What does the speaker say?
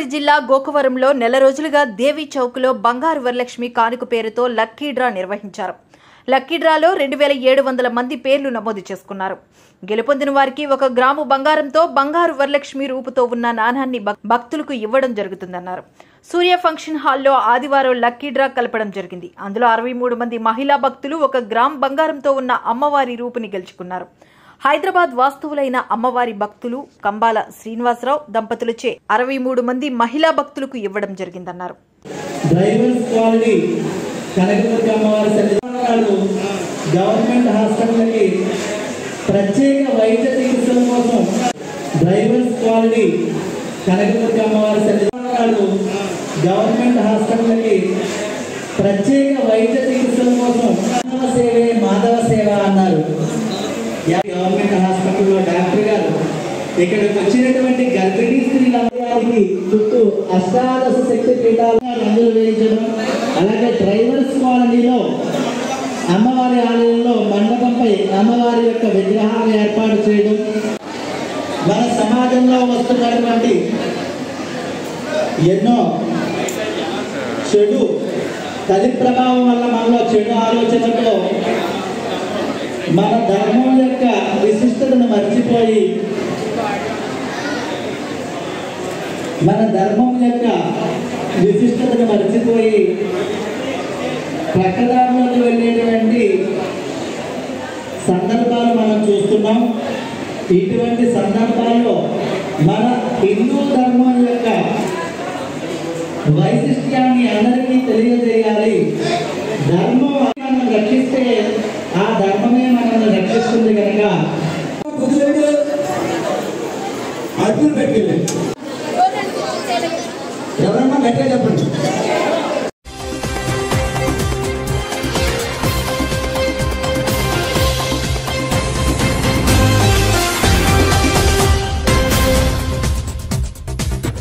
జిల్లా గోకవరంలో నెల రోజులుగా దేవి చౌక్లో బంగారు వరలక్ష్మి కానుక పేరుతో లక్కీ డ్రా నిర్వహించారు లక్కీ డ్రాలో రెండు వేల ఏడు వందల మంది పేర్లు నమోదు చేసుకున్నారు గెలుపొందిన వారికి ఒక గ్రాము బంగారంతో బంగారు వరలక్ష్మి రూపుతో ఉన్న నాణాన్ని భక్- భక్తులకు ఇవ్వడం జరుగుతుందన్నారు సూర్య ఫంక్షన్ హాల్లో ఆదివారం లక్కీ డ్రా కలపడం జరిగింది అందులో అరవై మూడు మంది మహిళా భక్తులు ఒక గ్రామ్ బంగారంతో ఉన్న అమ్మవారి రూపుని గెలుచుకున్నారు హైదరాబాద్ వాస్తువులైన అమ్మవారి భక్తులు కంబాల శ్రీనివాసరావు దంపతులచే అరవై మూడు మంది మహిళా భక్తులకు ఇవ్వడం జరిగిందన్నారు డ్రైవర్స్ కాలనీ కనకదుర్గ అమ్మవారి సన్నిధానాలు గవర్నమెంట్ హాస్పిటల్కి ప్రత్యేక వైద్య చికిత్సల కోసం డ్రైవర్స్ కాలనీ కనకదుర్గ అమ్మవారి సన్నిధానాలు గవర్నమెంట్ హాస్పిటల్కి ప్రత్యేక వైద్య చికిత్సల కోసం మానవ సేవే మాధవ సేవ అన్నారు యా- గవర్నమెంట్ హాస్పిటల్లో డాక్టర్ గారు ఇక్కడికి వచ్చినటువంటి గర్భిణీ స్త్రీలందరికీ చుట్టూ అష్టాదశ శక్తి పీఠాలు రంగులు వేయించడం అలాగే డ్రైవర్స్ కాలనీలో అమ్మవారి ఆలయంలో మండపంపై అమ్మవారి యొక్క విగ్రహాలు ఏర్పాటు చేయడం మన సమాజంలో వస్తున్నటువంటి ఎన్నో చెడు తల్లి ప్రభావం వల్ల మనలో చెడు ఆలోచనలతో మన ధర్మం యొక్క విశిష్టతను మర్చిపోయి మన ధర్మం యొక్క విశిష్టతను మర్చిపోయి ప్రక్కదారులకు వెళ్ళేటువంటి సందర్భాలు మనం చూస్తున్నాం ఇటువంటి సందర్భాల్లో మన హిందూ ధర్మం యొక్క వైశిష్ట్యాన్ని అందరికీ తెలియజేయాలి ధర్మం మనల్ని రక్షిస్తే ఆ ధర్మమే మనల్ని రక్షిస్తుంది కనుక కుదిరేడు అర్జున్ పెట్టింది ఎవరన్నా గట్టిగా చెప్పండి